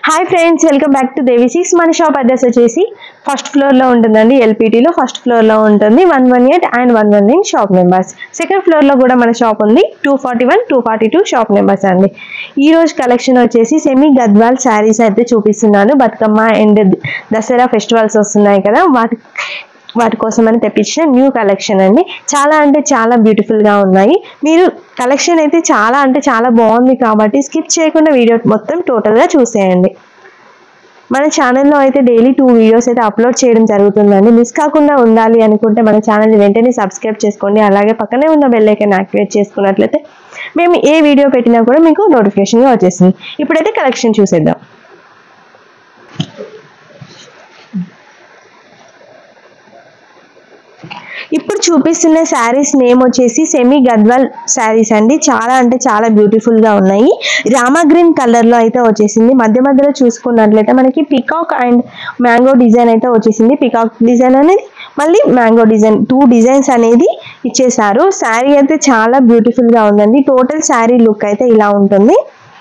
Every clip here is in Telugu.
hi friends welcome back to Devi six మన షాప్ అడ్రస్ వచ్చేసి ఫస్ట్ ఫ్లోర్లో ఉంటుందండి ఎల్పిటీలో ఫస్ట్ ఫ్లోర్లో ఉంటుంది one one eight and one one nine shop numbers second ఫ్లోర్లో కూడా మన షాప్ ఉంది two forty one two forty two shop numbers అండి ఈ రోజు కలెక్షన్ వచ్చేసి సెమీ గద్వాల్ శారీస్ అయితే చూపిస్తున్నాను బతుకమ్మ అండ్ దసరా ఫెస్టివల్స్ వస్తున్నాయి కదా వాటి వాటి కోసం అని తెప్పించిన న్యూ కలెక్షన్ అండి చాలా అంటే చాలా beautiful గా ఉన్నాయి మీరు కలెక్షన్ అయితే చాలా అంటే చాలా బాగుంది కాబట్టి స్కిప్ చేయకుండా వీడియో మొత్తం total గా చూసేయండి మన ఛానల్లో అయితే డైలీ టూ వీడియోస్ అయితే అప్లోడ్ చేయడం జరుగుతుందండి మిస్ కాకుండా ఉండాలి అనుకుంటే మన ఛానల్ వెంటనే సబ్స్క్రైబ్ చేసుకోండి అలాగే పక్కనే ఉన్న బెల్ ఐకాన్ యాక్టివేట్ చేసుకున్నట్లయితే మేము ఏ వీడియో పెట్టినా కూడా మీకు నోటిఫికేషన్గా వచ్చేస్తుంది ఇప్పుడైతే కలెక్షన్ చూసేద్దాం ఇప్పుడు చూపిస్తున్న శారీస్ నేమ్ వచ్చేసి సెమీ గద్వాల్ శారీస్ అండి చాలా అంటే చాలా బ్యూటిఫుల్ గా ఉన్నాయి రామా గ్రీన్ కలర్ లో అయితే వచ్చేసింది మధ్య మధ్యలో చూసుకున్నట్లయితే మనకి పికాక్ అండ్ మ్యాంగో డిజైన్ అయితే వచ్చేసింది పికాక్ డిజైన్ అనేది మళ్ళీ మ్యాంగో డిజైన్ టూ డిజైన్స్ అనేది ఇచ్చేసారు శారీ అయితే చాలా బ్యూటిఫుల్ గా ఉందండి టోటల్ శారీ లుక్ అయితే ఇలా ఉంటుంది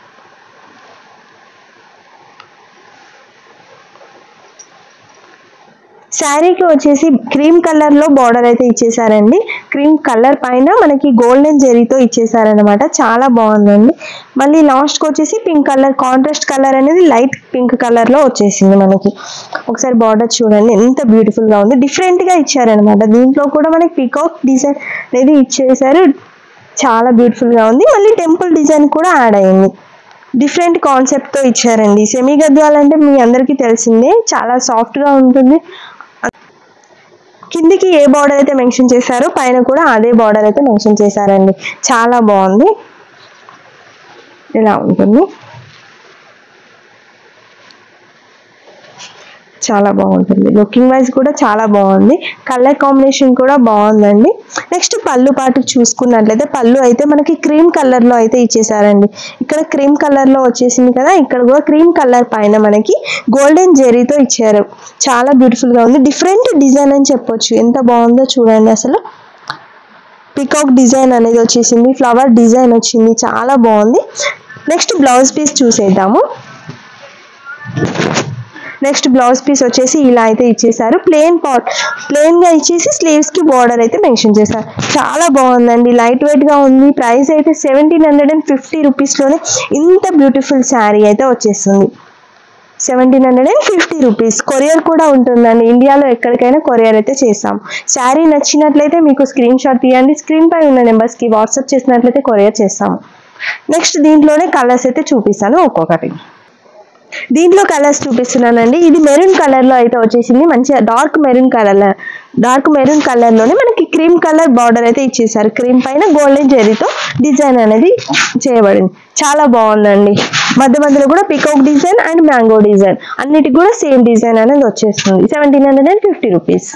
శారీకి వచ్చేసి క్రీమ్ కలర్ లో బార్డర్ అయితే ఇచ్చేసారండి క్రీమ్ కలర్ పైన మనకి గోల్డెన్ జెరీతో ఇచ్చేసారనమాట చాలా బాగుందండి మళ్ళీ లాస్ట్ కి వచ్చేసి పింక్ కలర్ కాంట్రాస్ట్ కలర్ అనేది లైట్ పింక్ కలర్ లో వచ్చేసింది మనకి ఒకసారి బార్డర్ చూడండి ఎంత బ్యూటిఫుల్ గా ఉంది డిఫరెంట్ గా ఇచ్చారనమాట దీంట్లో కూడా మనకి పికాక్ డిజైన్ అనేది ఇచ్చేసారు చాలా బ్యూటిఫుల్ గా ఉంది మళ్ళీ టెంపుల్ డిజైన్ కూడా యాడ్ అయింది డిఫరెంట్ కాన్సెప్ట్తో ఇచ్చారండి సెమీ గద్వాల్ అంటే మీ అందరికీ తెలిసిందే చాలా సాఫ్ట్గా ఉంటుంది కిందికి ఏ బార్డర్ అయితే మెన్షన్ చేశారో పైన కూడా అదే బార్డర్ అయితే మెన్షన్ చేశారండి చాలా బాగుంది ఇలా ఉంటుంది చాలా బాగుంటుంది లుకింగ్ వైజ్ కూడా చాలా బాగుంది కలర్ కాంబినేషన్ కూడా బాగుందండి నెక్స్ట్ పళ్ళు పాటు చూసుకున్నట్లయితే పళ్ళు అయితే మనకి క్రీమ్ కలర్ లో అయితే ఇచ్చేసారండి ఇక్కడ క్రీమ్ కలర్ లో వచ్చేసింది కదా ఇక్కడ కూడా క్రీమ్ కలర్ పైన మనకి గోల్డెన్ జెరీతో ఇచ్చారు చాలా బ్యూటిఫుల్ గా ఉంది డిఫరెంట్ డిజైన్ అని చెప్పొచ్చు ఎంత బాగుందో చూడండి అసలు పికాక్ డిజైన్ అనేది వచ్చేసింది ఫ్లవర్ డిజైన్ వచ్చింది చాలా బాగుంది నెక్స్ట్ బ్లౌజ్ పీస్ చూసేద్దాము నెక్స్ట్ బ్లౌజ్ పీస్ వచ్చేసి ఇలా అయితే ఇచ్చేసారు ప్లేన్ పాట్ ప్లేన్ గా ఇచ్చేసి స్లీవ్స్ కి బార్డర్ అయితే మెన్షన్ చేశారు చాలా బాగుందండి లైట్ వెయిట్ గా ఉంది ప్రైస్ అయితే seventeen hundred and fifty rupees లోనే ఇంత బ్యూటిఫుల్ శారీ అయితే వచ్చేస్తుంది seventeen hundred and fifty rupees courier కూడా ఉంటుందండి ఇండియాలో ఎక్కడికైనా కొరియర్ అయితే చేస్తాం శారీ నచ్చినట్లయితే మీకు స్క్రీన్ షాట్ తీయండి స్క్రీన్ పై ఉన్న నెంబర్స్కి వాట్సాప్ చేసినట్లయితే కొరియర్ చేస్తాము నెక్స్ట్ దీంట్లోనే కలర్స్ అయితే చూపిస్తాను ఒక్కొక్కటి దీంట్లో కలర్స్ చూపిస్తున్నానండి ఇది మెరూన్ కలర్ లో అయితే వచ్చేసింది మంచిగా dark maroon colour dark maroon colour లోనే మనకి క్రీమ్ కలర్ బార్డర్ అయితే ఇచ్చేసారు క్రీమ్ పైన గోల్డెన్ జెరీతో డిజైన్ అనేది చేయబడింది చాలా బాగుందండి మధ్య మధ్యలో కూడా peacock design and mango design అన్నిటికి కూడా సేమ్ డిజైన్ అనేది వచ్చేస్తుంది seventeen hundred and fifty rupees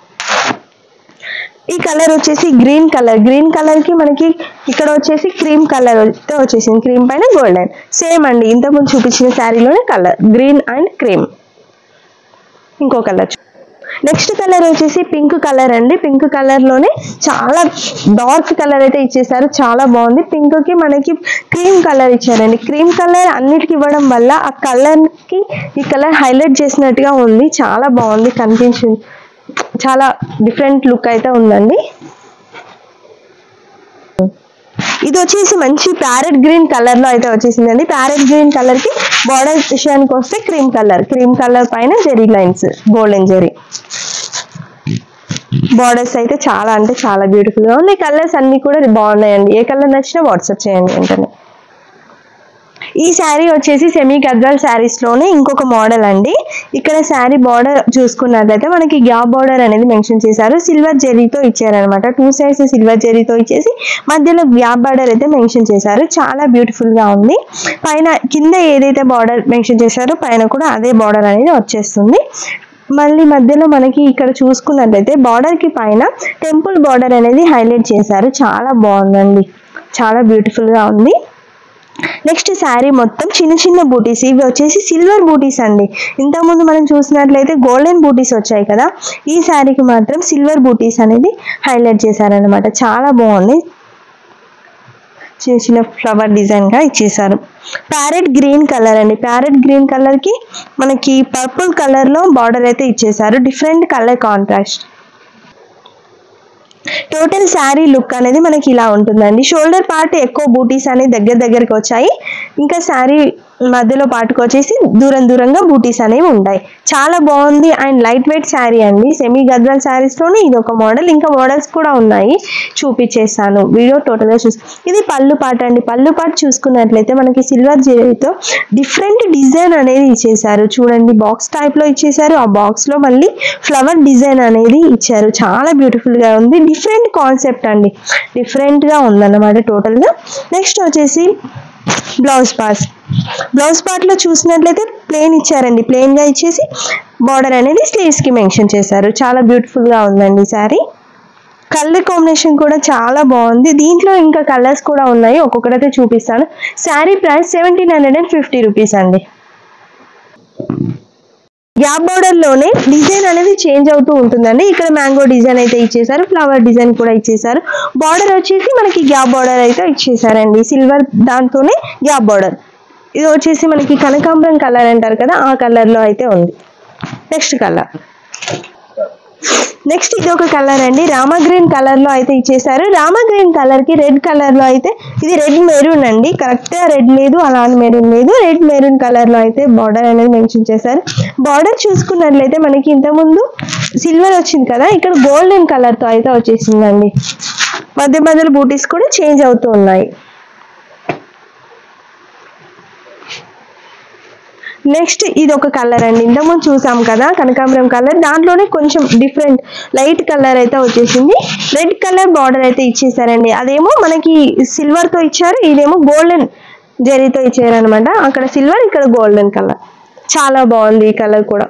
ఈ కలర్ వచ్చేసి గ్రీన్ కలర్ గ్రీన్ కలర్ కి మనకి ఇక్కడ వచ్చేసి క్రీమ్ కలర్ అయితే వచ్చేసింది క్రీమ్ పైన గోల్డెన్ సేమ్ అండి ఇంతకుముందు చూపించిన శారీలోనే కలర్ గ్రీన్ అండ్ క్రీమ్ ఇంకో కలర్ నెక్స్ట్ కలర్ వచ్చేసి పింక్ కలర్ అండి పింక్ కలర్ లోనే చాలా డార్క్ కలర్ అయితే ఇచ్చేసారు చాలా బాగుంది పింక్ కి మనకి క్రీమ్ కలర్ ఇచ్చారండి క్రీమ్ కలర్ అన్నిటికి ఇవ్వడం వల్ల ఆ కలర్ కి ఈ కలర్ హైలైట్ చేసినట్టుగా ఉంది చాలా బాగుంది కనిపించింది చాలా డిఫరెంట్ లుక్ అయితే ఉందండి ఇది వచ్చేసి మంచి ప్యారెట్ గ్రీన్ కలర్ లో అయితే వచ్చేసిందండి ప్యారెట్ గ్రీన్ కలర్ కి బార్డర్ విషయానికి వస్తే క్రీమ్ కలర్ క్రీమ్ కలర్ పైన zari lines golden zari borders అయితే చాలా అంటే చాలా బ్యూటిఫుల్ గా ఉన్నాయి కలర్స్ అన్ని కూడా బాగున్నాయండి ఏ కలర్ నచ్చినా వాట్సాప్ చేయండి వెంటనే ఈ శారీ వచ్చేసి సెమీ గద్వాల్ శారీస్ లోనే ఇంకొక మోడల్ అండి ఇక్కడ శారీ బార్డర్ చూసుకున్నట్లయితే మనకి గ్యాప్ బార్డర్ అనేది మెన్షన్ చేశారు సిల్వర్ జెరీతో ఇచ్చారనమాట టూ సైడ్స్ సిల్వర్ జెరీతో ఇచ్చేసి మధ్యలో గ్యాప్ బార్డర్ అయితే మెన్షన్ చేశారు చాలా బ్యూటిఫుల్ గా ఉంది పైన కింద ఏదైతే బార్డర్ మెన్షన్ చేశారో పైన కూడా అదే బార్డర్ అనేది వచ్చేస్తుంది మళ్ళీ మధ్యలో మనకి ఇక్కడ చూసుకున్నట్లయితే బార్డర్ కి పైన టెంపుల్ బార్డర్ అనేది హైలైట్ చేశారు చాలా బాగుందండి చాలా బ్యూటిఫుల్ గా ఉంది నెక్స్ట్ శారీ మొత్తం చిన్న చిన్న బూటీస్ ఇవి వచ్చేసి సిల్వర్ బూటీస్ అండి ఇంతకుముందు మనం చూసినట్లయితే గోల్డెన్ బూటీస్ వచ్చాయి కదా ఈ శారీకి మాత్రం సిల్వర్ బూటీస్ అనేది హైలైట్ చేశారనమాట చాలా బాగుంది చిన్న చిన్న ఫ్లవర్ డిజైన్ గా ఇచ్చేసారు ప్యారెట్ గ్రీన్ కలర్ అండి ప్యారెట్ గ్రీన్ కలర్ కి మనకి పర్పుల్ కలర్ లో బార్డర్ అయితే ఇచ్చేసారు different colour contrast total sari look అనేది మనకి ఇలా ఉంటుందండి షోల్డర్ పార్ట్ ఎక్కువ బూటీస్ అనేది దగ్గర దగ్గరికి వచ్చాయి ఇంకా శారీ మధ్యలో పాటుకు వచ్చేసి దూరం దూరంగా బూటీస్ అనేవి ఉంటాయి చాలా బాగుంది అండ్ లైట్ వెయిట్ శారీ అండి సెమీ గద్వాల్ శారీస్లోనే ఇది ఒక మోడల్ ఇంకా మోడల్స్ కూడా ఉన్నాయి చూపించేస్తాను వీడియో టోటల్గా చూసి ఇది పళ్ళు పాట అండి పళ్ళు పాట చూసుకున్నట్లయితే మనకి సిల్వర్ జరీతో డిఫరెంట్ డిజైన్ అనేది ఇచ్చేసారు చూడండి బాక్స్ టైప్లో ఇచ్చేసారు ఆ బాక్స్లో మళ్ళీ ఫ్లవర్ డిజైన్ అనేది ఇచ్చారు చాలా బ్యూటిఫుల్గా ఉంది డిఫరెంట్ కాన్సెప్ట్ అండి డిఫరెంట్గా ఉందన్నమాట టోటల్గా నెక్స్ట్ వచ్చేసి బ్లౌజ్ పార్ట్స్ బ్లౌజ్ పార్ట్లో చూసినట్లయితే ప్లేన్ ఇచ్చారండి ప్లెయిన్గా ఇచ్చేసి బార్డర్ అనేది స్లీవ్స్కి మెన్షన్ చేశారు చాలా బ్యూటిఫుల్గా ఉందండి శారీ కలర్ కాంబినేషన్ కూడా చాలా బాగుంది దీంట్లో ఇంకా కలర్స్ కూడా ఉన్నాయి ఒక్కొక్కటైతే చూపిస్తాను sari price seventeen hundred and fifty rupees అండి గ్యాప్ బార్డర్ లోనే డిజైన్ అనేది చేంజ్ అవుతూ ఉంటుందండి ఇక్కడ మ్యాంగో డిజైన్ అయితే ఇచ్చేసారు ఫ్లవర్ డిజైన్ కూడా ఇచ్చేసారు బార్డర్ వచ్చేసి మనకి గ్యాప్ బార్డర్ అయితే ఇచ్చేసారండి సిల్వర్ దాంతోనే గ్యాప్ బార్డర్ ఇది వచ్చేసి మనకి కనకాంబరం కలర్ అంటారు కదా ఆ కలర్ లో అయితే ఉంది నెక్స్ట్ కలర్ నెక్స్ట్ ఇది ఒక కలర్ అండి రామా గ్రీన్ కలర్ లో అయితే ఇచ్చేసారు రామా గ్రీన్ కలర్ కి రెడ్ కలర్ లో అయితే ఇది రెడ్ మెరూన్ అండి కరెక్ట్ గా రెడ్ లేదు అలాంటి మెరూన్ లేదు రెడ్ మెరూన్ కలర్ లో అయితే బార్డర్ అనేది మెన్షన్ చేశారు బార్డర్ చూసుకున్నట్లయితే మనకి ఇంతకుముందు సిల్వర్ వచ్చింది కదా ఇక్కడ గోల్డెన్ కలర్ తో అయితే వచ్చేసిందండి మధ్య మధ్యలో బూటీస్ కూడా చేంజ్ అవుతూ ఉన్నాయి నెక్స్ట్ ఇది ఒక కలర్ అండి ఇంతకుముందు చూసాం కదా కనకాంబరం కలర్ దాంట్లోనే కొంచెం డిఫరెంట్ లైట్ కలర్ అయితే వచ్చేసింది రెడ్ కలర్ బార్డర్ అయితే ఇచ్చేసారండి అదేమో మనకి సిల్వర్ తో ఇచ్చారు ఇదేమో గోల్డెన్ జరీతో ఇచ్చారు అనమాట అక్కడ సిల్వర్ ఇక్కడ గోల్డెన్ కలర్ చాలా బాగుంది ఈ కలర్ కూడా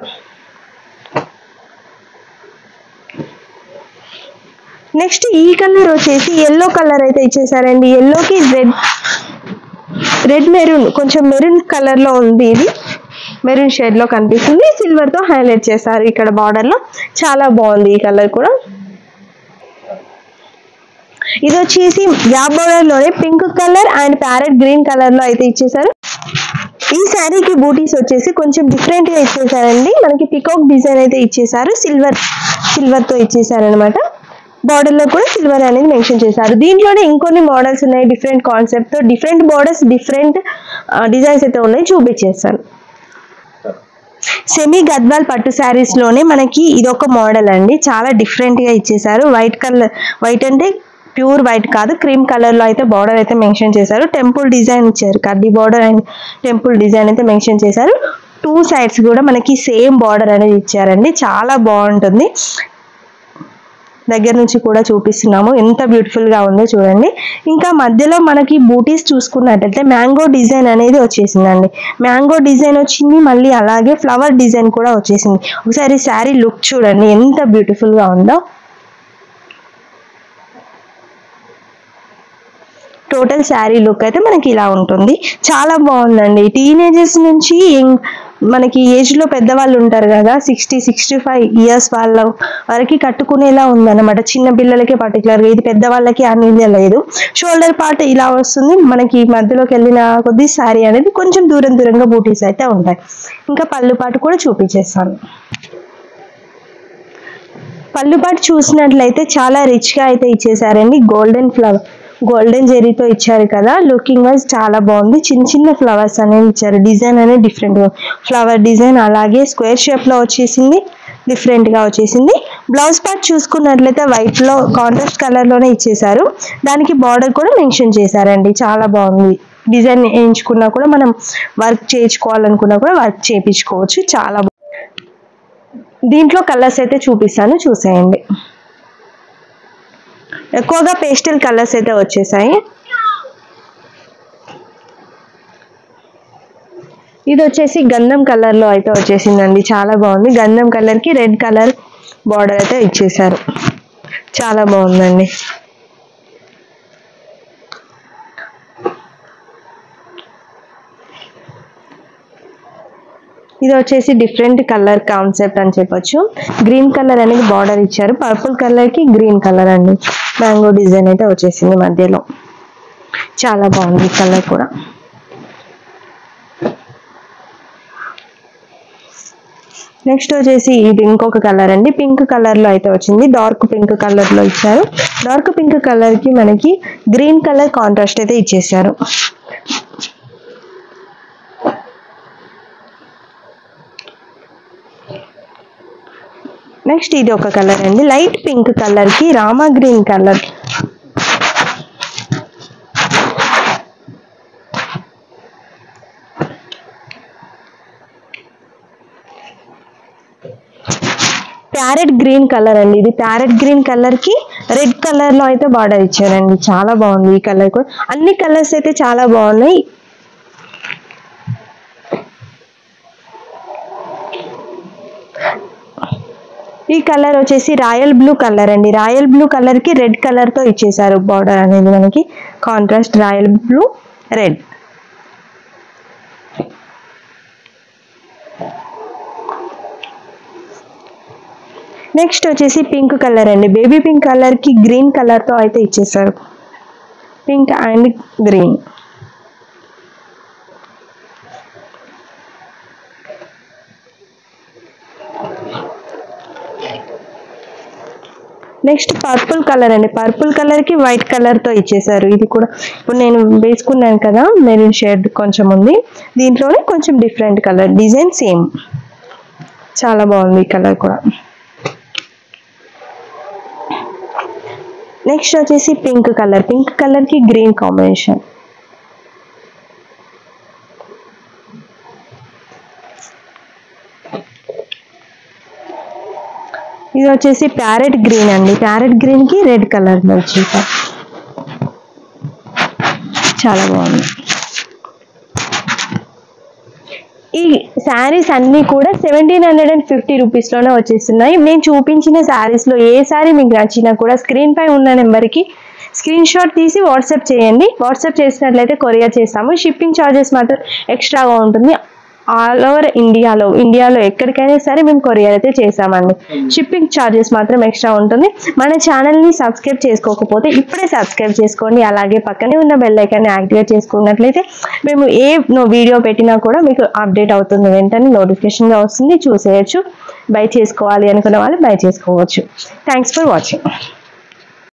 నెక్స్ట్ ఈ కలర్ వచ్చేసి ఎల్లో కలర్ అయితే ఇచ్చేసారండి ఎల్లోకి రెడ్ రెడ్ మెరూన్ కొంచెం మెరూన్ కలర్ లో ఉంది ఇది మెరూన్ షేడ్ లో కనిపిస్తుంది సిల్వర్ తో హైలైట్ చేశారు ఇక్కడ బార్డర్ లో చాలా బాగుంది ఈ కలర్ కూడా ఇది వచ్చేసి గ్యాప్ బార్డర్ లోనే pink colour and parrot green colour లో అయితే ఇచ్చేసారు ఈ శారీకి బూటీస్ వచ్చేసి కొంచెం డిఫరెంట్ గా ఇచ్చేసారండి మనకి పికాక్ డిజైన్ అయితే ఇచ్చేసారు సిల్వర్ సిల్వర్ తో ఇచ్చేసారు అనమాట బార్డర్ లో కూడా సిల్వర్ అనేది మెన్షన్ చేశారు దీంట్లోనే ఇంకొన్ని మోడల్స్ ఉన్నాయి డిఫరెంట్ కాన్సెప్ట్ తో డిఫరెంట్ బోర్డర్స్ డిఫరెంట్ డిజైన్స్ అయితే ఉన్నాయి చూపించేస్తాను సెమీ గద్వాల్ పట్టు శారీస్ లోనే మనకి ఇది ఒక మోడల్ అండి చాలా డిఫరెంట్ గా ఇచ్చేసారు వైట్ కలర్ వైట్ అంటే ప్యూర్ వైట్ కాదు క్రీమ్ కలర్ లో అయితే బార్డర్ అయితే మెన్షన్ చేశారు టెంపుల్ డిజైన్ ఇచ్చారు కడ్డీ బార్డర్ అండ్ టెంపుల్ డిజైన్ అయితే మెన్షన్ చేశారు టూ సైడ్స్ కూడా మనకి సేమ్ బార్డర్ అనేది ఇచ్చారండి చాలా బాగుంటుంది దగ్గర నుంచి కూడా చూపిస్తున్నాము ఎంత బ్యూటిఫుల్ గా ఉందో చూడండి ఇంకా మధ్యలో మనకి బూటీస్ చూసుకున్నట్టయితే మ్యాంగో డిజైన్ అనేది వచ్చేసిందండి మ్యాంగో డిజైన్ వచ్చింది మళ్ళీ అలాగే ఫ్లవర్ డిజైన్ కూడా వచ్చేసింది ఒకసారి శారీ లుక్ చూడండి ఎంత బ్యూటిఫుల్ గా ఉందో టోటల్ శారీ లుక్ అయితే మనకి ఇలా ఉంటుంది చాలా బాగుందండి టీనేజర్స్ నుంచి యంగ్- మనకి ఏజ్ లో పెద్దవాళ్ళు ఉంటారు కదా సిక్స్టీ సిక్స్టీ ఫైవ్ ఇయర్స్ వాళ్ళ వరకు కట్టుకునేలా ఉందన్నమాట చిన్న పిల్లలకి పర్టికులర్గా ఇది పెద్దవాళ్ళకి అనేది లేదు షోల్డర్ పార్ట్ ఇలా వస్తుంది మనకి మధ్యలోకి వెళ్ళిన కొద్ది శారీ అనేది కొంచెం దూరం దూరంగా బూటీస్ అయితే ఉంటాయి ఇంకా పళ్ళు పాటు కూడా చూపించేస్తాను పళ్ళు పాటు చూసినట్లయితే చాలా రిచ్ గా అయితే ఇచ్చేసారండి గోల్డెన్ ఫ్లవర్ గోల్డెన్ జెరీతో ఇచ్చారు కదా లుకింగ్ వైజ్ చాలా బాగుంది చిన్న చిన్న ఫ్లవర్స్ అనేవి ఇచ్చారు డిజైన్ అనేది డిఫరెంట్ ఫ్లవర్ డిజైన్ అలాగే స్క్వేర్ షేప్ లో వచ్చేసింది డిఫరెంట్ గా వచ్చేసింది బ్లౌజ్ పార్ట్ చూసుకున్నట్లయితే వైట్ లో కాంట్రాస్ట్ కలర్ లోనే ఇచ్చేసారు దానికి బార్డర్ కూడా మెన్షన్ చేశారండి చాలా బాగుంది డిజైన్ వేయించుకున్నా కూడా మనం వర్క్ చేయించుకోవాలనుకున్నా కూడా వర్క్ చేయించుకోవచ్చు చాలా బాగుంది దీంట్లో కలర్స్ అయితే చూపిస్తాను చూసేయండి ఎక్కువగా పేస్టల్ కలర్స్ అయితే వచ్చేసాయి ఇది వచ్చేసి గంధం కలర్ లో అయితే వచ్చేసిందండి చాలా బాగుంది గంధం కలర్ కి రెడ్ కలర్ బార్డర్ అయితే ఇచ్చేసారు చాలా బాగుందండి ఇది వచ్చేసి డిఫరెంట్ కలర్ కాన్సెప్ట్ అని చెప్పొచ్చు గ్రీన్ కలర్ అనేది బార్డర్ ఇచ్చారు పర్పుల్ కలర్ కి గ్రీన్ కలర్ అండి మ్యాంగో డిజైన్ అయితే వచ్చేసింది మధ్యలో చాలా బాగుంది ఈ కలర్ కూడా నెక్స్ట్ వచ్చేసి ఇది ఇంకొక కలర్ అండి పింక్ కలర్ లో అయితే వచ్చింది డార్క్ పింక్ కలర్ లో ఇచ్చారు డార్క్ పింక్ కలర్ కి మనకి గ్రీన్ కలర్ కాంట్రాస్ట్ అయితే ఇచ్చేసారు నెక్స్ట్ ఇది ఒక కలర్ అండి లైట్ పింక్ కలర్ కి Rama green colour parrot green colour అండి ఇది ప్యారెట్ గ్రీన్ కలర్ కి రెడ్ కలర్ లో అయితే బార్డర్ ఇచ్చారండి చాలా బాగుంది ఈ కలర్ కూడా అన్ని కలర్స్ అయితే చాలా బాగున్నాయి ఈ కలర్ వచ్చేసి రాయల్ బ్లూ కలర్ అండి రాయల్ బ్లూ కలర్ కి రెడ్ కలర్ తో ఇచ్చేసారు బార్డర్ అనేది మనకి contrast royal blue red next వచ్చేసి పింక్ కలర్ అండి బేబీ పింక్ కలర్ కి గ్రీన్ కలర్ తో అయితే ఇచ్చేసారు pink and green next purple colour అండి పర్పుల్ కలర్ కి వైట్ కలర్ తో ఇచ్చేసారు ఇది కూడా ఇప్పుడు నేను వేసుకున్నాను కదా మెరూన్ షేడ్ కొంచెం ఉంది దీంట్లోనే కొంచెం డిఫరెంట్ కలర్ డిజైన్ సేమ్ చాలా బాగుంది ఈ కలర్ కూడా నెక్స్ట్ వచ్చేసి పింక్ కలర్ పింక్ కలర్ కి గ్రీన్ కాంబినేషన్ ఇది వచ్చేసి ప్యారెట్ గ్రీన్ అండి ప్యారెట్ గ్రీన్ కి రెడ్ కలర్ లో వచ్చేసారు చాలా బాగుంది ఈ శారీస్ అన్నీ కూడా సెవెంటీన్ హండ్రెడ్ అండ్ ఫిఫ్టీ రూపీస్లోనే వచ్చేస్తున్నాయి నేను చూపించిన శారీస్లో ఏ శారీ మీకు నచ్చినా కూడా స్క్రీన్ పై ఉన్న నెంబర్కి స్క్రీన్ షాట్ తీసి వాట్సాప్ చేయండి వాట్సాప్ చేసినట్లయితే కొరియర్ చేస్తాము షిప్పింగ్ ఛార్జెస్ మాత్రం ఎక్స్ట్రాగా ఉంటుంది ఆల్ ఓవర్ ఇండియాలో ఇండియాలో ఎక్కడికైనా సరే మేము కొరియర్ అయితే చేసామండి షిప్పింగ్ ఛార్జెస్ మాత్రం ఎక్స్ట్రా ఉంటుంది మన ఛానల్ని సబ్స్క్రైబ్ చేసుకోకపోతే ఇప్పుడే సబ్స్క్రైబ్ చేసుకోండి అలాగే పక్కనే ఉన్న బెల్ ఐకాన్ని యాక్టివేట్ చేసుకున్నట్లయితే మేము ఏ వీడియో పెట్టినా కూడా మీకు అప్డేట్ అవుతుంది వెంటనే నోటిఫికేషన్గా వస్తుంది చూసేయచ్చు బై చేసుకోవాలి అనుకున్న వాళ్ళు బై చేసుకోవచ్చు థ్యాంక్స్ ఫర్ వాచింగ్